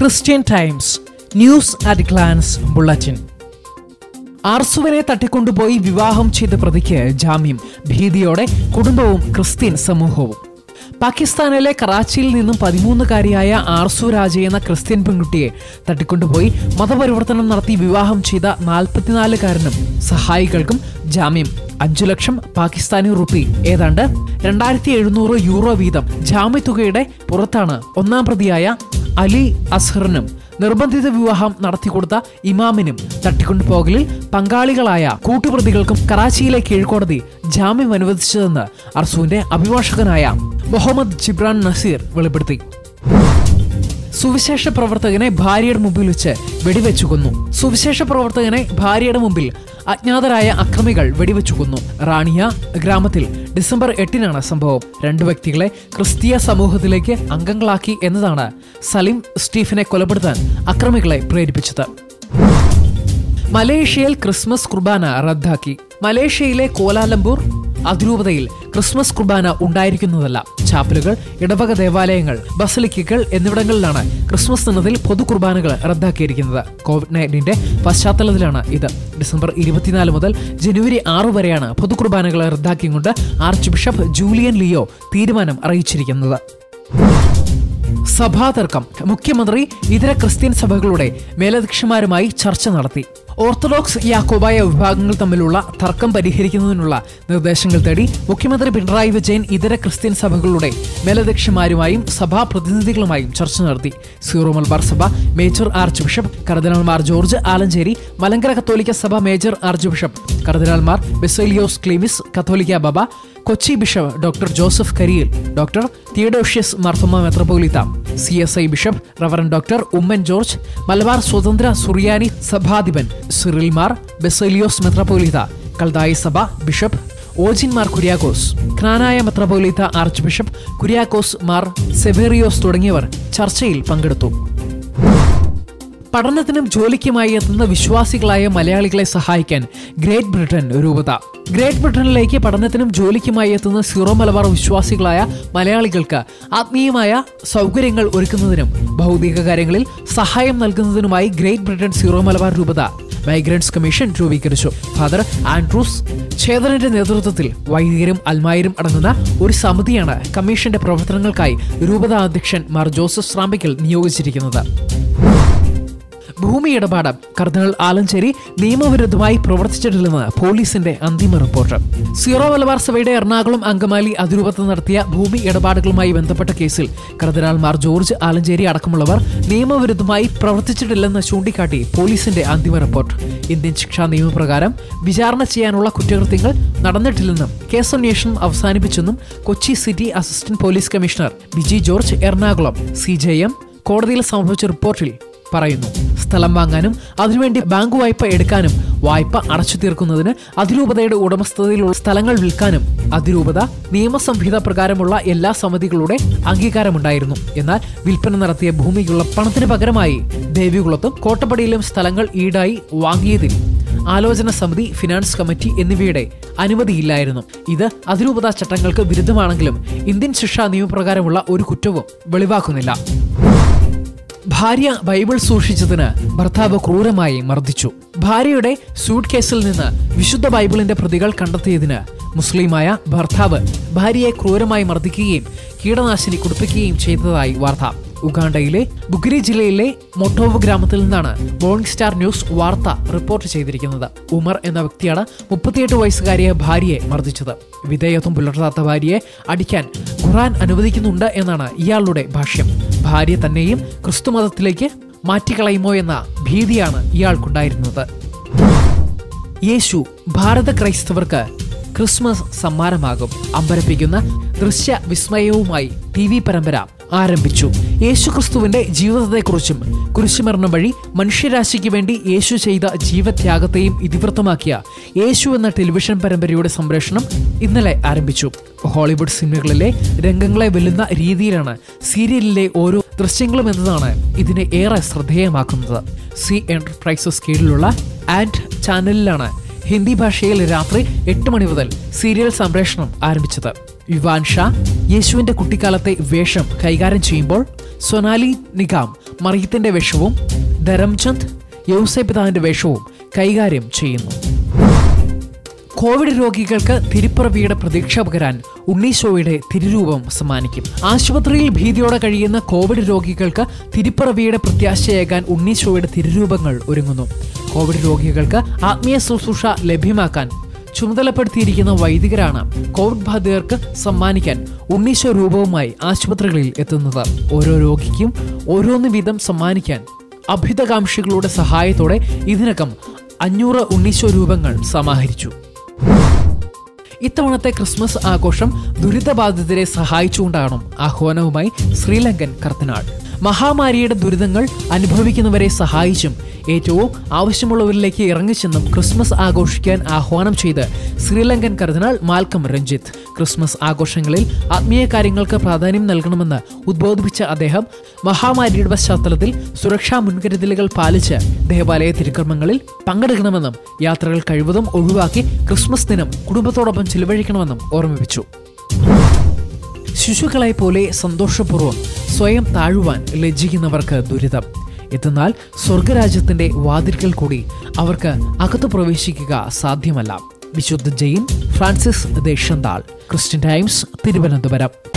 Christian Times news at glance bulletin ആർസുവിനെ തട്ടിക്കൊണ്ടുപോയി വിവാഹം ചെയ്ത പ്രതിക്ക് ജാമ്യം ഭീതിയോടെ കുടുംബവും ക്രിസ്ത്യൻ സമൂഹവും പാകിസ്ഥാനിലെ കറാച്ചിയിൽ നിന്നും പതിമൂന്നുകാരിയായ ആർസു രാജ എന്ന ക്രിസ്ത്യൻ പെൺകുട്ടിയെ തട്ടിക്കൊണ്ടുപോയി മതപരിവർത്തനം നടത്തി വിവാഹം ചെയ്ത നാൽപ്പത്തിനാലുകാരനും സഹായികൾക്കും ജാമ്യം അഞ്ചു ലക്ഷം പാകിസ്ഥാനി റുപ്പി ഏതാണ്ട് രണ്ടായിരത്തി എഴുന്നൂറ് യൂറോ വീതം ജാമ്യത്തുകയുടെ പുറത്താണ് ഒന്നാം പ്രതിയായ അലി അസ്ഹറിനും നിർബന്ധിത വിവാഹം നടത്തിക്കൊടുത്ത ഇമാമിനും തട്ടിക്കൊണ്ടുപോകലിൽ പങ്കാളികളായ കൂട്ടുപ്രതികൾക്കും കറാച്ചിയിലെ കീഴ്ക്കോടതി ജാമ്യം അനുവദിച്ചതെന്ന് അർസുവിന്റെ അഭിഭാഷകനായ മുഹമ്മദ് ജിബ്രാൻ നസീർ വെളിപ്പെടുത്തി സുവിശേഷ പ്രവർത്തകനെ ഭാര്യയുടെ മുമ്പിൽ വെച്ച് വെടിവെച്ചു കൊന്നു സുവിശേഷ പ്രവർത്തകനെ ഭാര്യയുടെ മുമ്പിൽ അജ്ഞാതരായ അക്രമികൾ വെടിവെച്ചു കൊന്നു റാണിയ ഗ്രാമത്തിൽ ഡിസംബർ എട്ടിനാണ് സംഭവം രണ്ടു വ്യക്തികളെ ക്രിസ്തീയ സമൂഹത്തിലേക്ക് അംഗങ്ങളാക്കി എന്നതാണ് സലിം സ്റ്റീഫനെ കൊലപ്പെടുത്താൻ അക്രമികളെ പ്രേരിപ്പിച്ചത് മലേഷ്യയിൽ ക്രിസ്മസ് കുർബാന റദ്ദാക്കി മലേഷ്യയിലെ കോലാലംപൂർ അതിരൂപതയിൽ ക്രിസ്മസ് കുർബാന ഉണ്ടായിരിക്കുന്നതല്ല ചാപ്പലുകൾ ഇടവക ദേവാലയങ്ങൾ ബസലിക്കകൾ എന്നിവിടങ്ങളിലാണ് ക്രിസ്മസ് ദിനത്തിൽ പൊതു കുർബാനകൾ റദ്ദാക്കിയിരിക്കുന്നത് കോവിഡ് നയൻറ്റീന്റെ പശ്ചാത്തലത്തിലാണ് ഇത് ഡിസംബർ ഇരുപത്തിനാല് മുതൽ ജനുവരി ആറ് വരെയാണ് പൊതു കുർബാനകൾ റദ്ദാക്കിക്കൊണ്ട് ആർച്ച് ബിഷപ്പ് ജൂലിയൻ ലിയോ തീരുമാനം അറിയിച്ചിരിക്കുന്നത് സഭാതർക്കം മുഖ്യമന്ത്രി ഇതര ക്രിസ്ത്യൻ സഭകളുടെ മേലധ്യക്ഷന്മാരുമായി ചർച്ച നടത്തി ഓർത്തഡോക്സ് യാക്കോബായ വിഭാഗങ്ങൾ തമ്മിലുള്ള തർക്കം പരിഹരിക്കുന്നതിനുള്ള നിർദ്ദേശങ്ങൾ തേടി മുഖ്യമന്ത്രി പിണറായി വിജയൻ ഇതര ക്രിസ്ത്യൻ സഭകളുടെ മേലധ്യക്ഷന്മാരുമായും സഭാ പ്രതിനിധികളുമായും ചർച്ച നടത്തി സീറോ മലബാർ സഭ മേജർ ആർച്ച് ബിഷപ്പ് കർദിനാൾമാർ ജോർജ് ആലഞ്ചേരി മലങ്കര കത്തോലിക്ക സഭ മേജർ ആർച്ച് ബിഷപ്പ് കർദിനാൾമാർ ബെസേലിയോസ് ക്ലീമിസ് കത്തോലിക്ക ബബ Kochi bishop doctor Joseph Kariyil doctor Theodosius Marthoma മെത്രോപോലിത്ത C S I bishop reverend doctor Oommen George Malabar സ്വതന്ത്ര സുറിയാനി സഭാധിപൻ സിറിൽമാർ ബെസേലിയോസ് മെത്രോപോലിത്ത കൽദായി സഭ ബിഷപ്പ് ഓജിൻമാർ കുര്യാക്കോസ് ഖ്നാനായ മെത്രോപോലിത്ത ആർച്ച് ബിഷപ്പ് കുര്യാക്കോസ് മാർ സെവേറിയോസ് തുടങ്ങിയവർ ചർച്ചയിൽ പങ്കെടുത്തു പഠനത്തിനും ജോലിക്കുമായി എത്തുന്ന വിശ്വാസികളായ മലയാളികളെ സഹായിക്കാൻ ഗ്രേറ്റ് ബ്രിട്ടൻ രൂപത ഗ്രേറ്റ് ബ്രിട്ടനിലേക്ക് പഠനത്തിനും ജോലിക്കുമായി എത്തുന്ന സീറോ മലബാർ വിശ്വാസികളായ മലയാളികൾക്ക് ആത്മീയമായ സൗകര്യങ്ങൾ ഒരുക്കുന്നതിനും ഭൗതിക കാര്യങ്ങളിൽ സഹായം നൽകുന്നതിനുമായി ഗ്രേറ്റ് ബ്രിട്ടൻ സീറോ മലബാർ രൂപത മൈഗ്രൻസ് കമ്മീഷൻ രൂപീകരിച്ചു ഫാദർ ആൻഡ്രൂസ് ഛേദനന്റെ നേതൃത്വത്തിൽ വൈദികരും അൽമായരും അടങ്ങുന്ന ഒരു സമിതിയാണ് കമ്മീഷന്റെ പ്രവർത്തനങ്ങൾക്കായി രൂപത അധ്യക്ഷൻ മാർ ജോസഫ് ശ്രാമ്പിക്കൽ നിയോഗിച്ചിരിക്കുന്നത് ഭൂമി ഇടപാട് കർദിനൽ ആലഞ്ചേരി നിയമവിരുദ്ധമായി പ്രവർത്തിച്ചിട്ടില്ലെന്ന് പോലീസിന്റെ അന്തിമ റിപ്പോർട്ട് സീറോ മലബാർ സഭയുടെ എറണാകുളം അങ്കമാലി അതിരൂപത നടത്തിയ ഭൂമി ഇടപാടുകളുമായി ബന്ധപ്പെട്ട കേസിൽ കർദിനാൾമാർ ജോർജ് ആലഞ്ചേരി അടക്കമുള്ളവർ നിയമവിരുദ്ധമായി പ്രവർത്തിച്ചിട്ടില്ലെന്ന് ചൂണ്ടിക്കാട്ടി പോലീസിന്റെ അന്തിമ റിപ്പോർട്ട് ഇന്ത്യൻ ശിക്ഷാ നിയമപ്രകാരം വിചാരണ ചെയ്യാനുള്ള കുറ്റകൃത്യങ്ങൾ നടന്നിട്ടില്ലെന്നും കേസന്വേഷണം അവസാനിപ്പിച്ചെന്നും Kochi city assistant police commissioner Biji George Ernakulam C കോടതിയിൽ സമർപ്പിച്ച റിപ്പോർട്ടിൽ പറയുന്നു സ്ഥലം വാങ്ങാനും അതിനുവേണ്ടി ബാങ്ക് വായ്പ എടുക്കാനും വായ്പ അടച്ചു തീർക്കുന്നതിന് അതിരൂപതയുടെ ഉടമസ്ഥതയിലുള്ള സ്ഥലങ്ങൾ വിൽക്കാനും അതിരൂപത നിയമസംഹിത പ്രകാരമുള്ള എല്ലാ സമിതികളുടെ അംഗീകാരമുണ്ടായിരുന്നു എന്നാൽ വിൽപ്പന നടത്തിയ ഭൂമിക്കുള്ള പണത്തിന് പകരമായി ദേവികുളത്തും കോട്ടപ്പടിയിലും സ്ഥലങ്ങൾ ഈടായി വാങ്ങിയതിൽ ആലോചന സമിതി ഫിനാൻസ് കമ്മിറ്റി എന്നിവയുടെ അനുമതിയില്ലായിരുന്നു ഇത് അതിരൂപത ചട്ടങ്ങൾക്ക് വിരുദ്ധമാണെങ്കിലും ഇന്ത്യൻ ശിക്ഷാ നിയമപ്രകാരമുള്ള ഒരു കുറ്റവും വെളിവാക്കുന്നില്ല ഭാര്യ ബൈബിൾ സൂക്ഷിച്ചതിന് ഭർത്താവ് ക്രൂരമായി മർദ്ദിച്ചു ഭാര്യയുടെ സൂട്ട് കേസിൽ നിന്ന് വിശുദ്ധ ബൈബിളിന്റെ പ്രതികൾ കണ്ടെത്തിയതിന് മുസ്ലിമായ ഭർത്താവ് ഭാര്യയെ ക്രൂരമായി മർദ്ദിക്കുകയും കീടനാശിനി കുടിപ്പിക്കുകയും ചെയ്തതായി വാർത്ത ഉഗാണ്ടയിലെ ബുഗിരി ജില്ലയിലെ മൊട്ടോവ് ഗ്രാമത്തിൽ നിന്നാണ് മോർണിംഗ് സ്റ്റാർ ന്യൂസ് വാർത്ത റിപ്പോർട്ട് ചെയ്തിരിക്കുന്നത് ഉമർ എന്ന വ്യക്തിയാണ് മുപ്പത്തിയെട്ട് വയസ്സുകാരിയെ ഭാര്യയെ മർദ്ദിച്ചത് വിധേയത്വം പുലർത്താത്ത ഭാര്യയെ അടിക്കാൻ ഖുറാൻ അനുവദിക്കുന്നുണ്ട് എന്നാണ് ഇയാളുടെ ഭാഷ്യം ഭാര്യ തന്നെയും ക്രിസ്തുമതത്തിലേക്ക് മാറ്റിക്കളയുമോ എന്ന ഭീതിയാണ് ഇയാൾക്കുണ്ടായിരുന്നത് യേശു ഭാരത ക്രൈസ്തവർക്ക് ക്രിസ്മസ് സമ്മാനമാകും അമ്പരപ്പിക്കുന്ന ദൃശ്യ വിസ്മയവുമായി ടി വി പരമ്പര ആരംഭിച്ചു യേശുക്രിസ്തുവിന്റെ ജീവിതത്തെക്കുറിച്ചും കുരിശുമരണം വഴി മനുഷ്യരാശിക്ക് വേണ്ടി യേശു ചെയ്ത ജീവത്യാഗത്തെയും ഇതിവൃത്തമാക്കിയ യേശു എന്ന ടെലിവിഷൻ പരമ്പരയുടെ സംപ്രേഷണം ഇന്നലെ ആരംഭിച്ചു ഹോളിവുഡ് സിനിമകളിലെ രംഗങ്ങളെ വെല്ലുന്ന രീതിയിലാണ് സീരിയലിലെ ഓരോ ദൃശ്യങ്ങളും എന്നതാണ് ഇതിനെ ഏറെ ശ്രദ്ധേയമാക്കുന്നത് സി എന്റർപ്രൈസസ് കീഴിലുള്ള ആൻഡ് ചാനലിലാണ് ഹിന്ദി ഭാഷയിൽ രാത്രി എട്ട് മണി മുതൽ സീരിയൽ സംപ്രേഷണം ആരംഭിച്ചത് യുവാൻ ഷാ യേശുവിന്റെ കുട്ടിക്കാലത്തെ വേഷം കൈകാര്യം ചെയ്യുമ്പോൾ സൊനാലി നിഗാം മറിയത്തിന്റെ വേഷവും ധരംചന്ദ് യൗസപിതാവിന്റെ വേഷവും കൈകാര്യം ചെയ്യുന്നു കോവിഡ് രോഗികൾക്ക് തിരുപ്പിറവിയുടെ പ്രതീക്ഷ പകരാൻ ഉണ്ണീശോയുടെ തിരുരൂപം സമ്മാനിക്കും ആശുപത്രിയിൽ ഭീതിയോടെ കഴിയുന്ന കോവിഡ് രോഗികൾക്ക് തിരുപ്പിറവിയുടെ പ്രത്യാശയേകാൻ ഉണ്ണീശോയുടെ തിരുരൂപങ്ങൾ ഒരുങ്ങുന്നു കോവിഡ് രോഗികൾക്ക് ആത്മീയ ശുശ്രൂഷ ലഭ്യമാക്കാൻ ചുമതലപ്പെടുത്തിയിരിക്കുന്ന വൈദികരാണ് കോവിഡ് ബാധിതർക്ക് സമ്മാനിക്കാൻ ഉണ്ണീശോ രൂപവുമായി ആശുപത്രികളിൽ എത്തുന്നത് ഓരോ രോഗിക്കും ഓരോന്ന് വീതം സമ്മാനിക്കാൻ അഭ്യുതകാംക്ഷികളുടെ സഹായത്തോടെ ഇതിനകം അഞ്ഞൂറ് ഉണ്ണീശോ രൂപങ്ങൾ സമാഹരിച്ചു ഇത്തവണത്തെ ക്രിസ്മസ് ആഘോഷം ദുരിതബാധിതരെ സഹായിച്ചുകൊണ്ടാണ് ആഹ്വാനവുമായി ശ്രീലങ്കൻ കർത്തനാൾ മഹാമാരിയുടെ ദുരിതങ്ങൾ അനുഭവിക്കുന്നവരെ സഹായിച്ചും ഏറ്റവും ആവശ്യമുള്ളവരിലേക്ക് ഇറങ്ങിച്ചെന്നും ക്രിസ്മസ് ആഘോഷിക്കാൻ ആഹ്വാനം ചെയ്ത് Sri Lankan cardinal Malcolm Ranjith Christmas ആഘോഷങ്ങളിൽ ആത്മീയ കാര്യങ്ങൾക്ക് പ്രാധാന്യം നൽകണമെന്ന് ഉദ്ബോധിപ്പിച്ച അദ്ദേഹം മഹാമാരിയുടെ പശ്ചാത്തലത്തിൽ സുരക്ഷാ മുൻകരുതലുകൾ പാലിച്ച് ദേവാലയ തിരുക്കർമ്മങ്ങളിൽ പങ്കെടുക്കണമെന്നും യാത്രകൾ കഴിവതും ഒഴിവാക്കി ക്രിസ്മസ് ദിനം കുടുംബത്തോടൊപ്പം ചിലവഴിക്കണമെന്നും ഓർമ്മിപ്പിച്ചു ശിശുക്കളെ പോലെ സന്തോഷപൂർവ്വം സ്വയം താഴുവാൻ ലജ്ജിക്കുന്നവർക്ക് ദുരിതം എന്നാൽ സ്വർഗരാജ്യത്തിന്റെ വാതിൽക്കൽ കൂടി അവർക്ക് അകത്തു പ്രവേശിക്കുക സാധ്യമല്ല വിശുദ്ധ ജെയിൻ ഫ്രാൻസിസ് ദേശന്താൾ ക്രിസ്ത്യൻ ടൈംസ് തിരുവനന്തപുരം